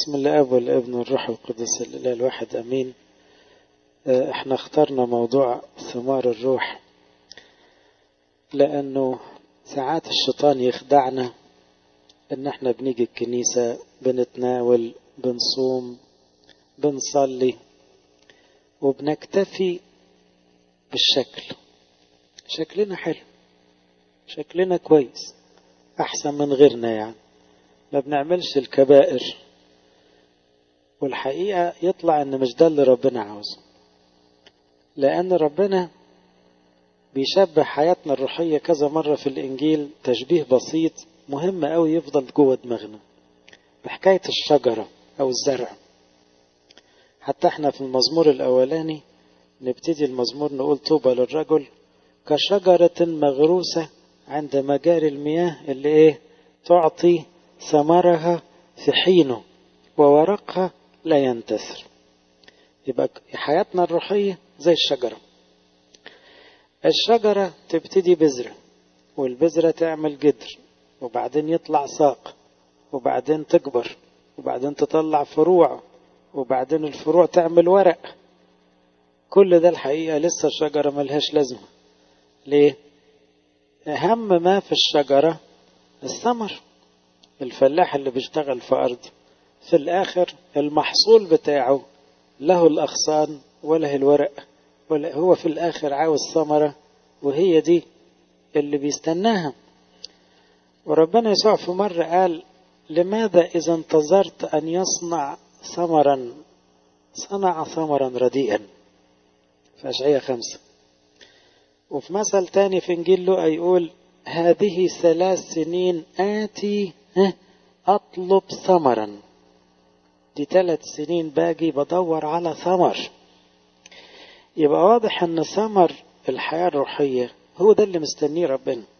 بسم الله أب والابن والروح القدس الإله الواحد أمين احنا اخترنا موضوع ثمار الروح لأنه ساعات الشيطان يخدعنا إن احنا بنيجي الكنيسة بنتناول بنصوم بنصلي وبنكتفي بالشكل شكلنا حلو شكلنا كويس أحسن من غيرنا يعني ما بنعملش الكبائر والحقيقة يطلع ان مش ده اللي ربنا عاوزه لان ربنا بيشبه حياتنا الروحية كذا مرة في الانجيل تشبيه بسيط مهم قوي يفضل جوه دماغنا بحكاية الشجرة او الزرع حتى احنا في المزمور الاولاني نبتدي المزمور نقول طوبى للرجل كشجرة مغروسة عند مجاري المياه اللي ايه تعطي ثمرها في حينه وورقها لا ينتثر يبقى حياتنا الروحية زي الشجرة الشجرة تبتدي بذرة والبذرة تعمل جدر وبعدين يطلع ساق وبعدين تكبر وبعدين تطلع فروع وبعدين الفروع تعمل ورق كل ده الحقيقة لسه الشجرة ملهاش لازمة ليه؟ أهم ما في الشجرة الثمر الفلاح اللي بيشتغل في أرض في الآخر المحصول بتاعه له الأغصان وله الورق ولا هو في الآخر عاوز ثمرة وهي دي اللي بيستناها وربنا يسوع في مرة قال لماذا إذا انتظرت أن يصنع ثمرا صنع ثمرا رديئا في أشعية خمسة وفي مثل تاني في إنجيل لوقا يقول هذه ثلاث سنين آتي أطلب ثمرا دي ثلاث سنين باجي بدور على ثمر يبقى واضح أن ثمر الحياة الروحية هو ده اللي مستنيه ربنا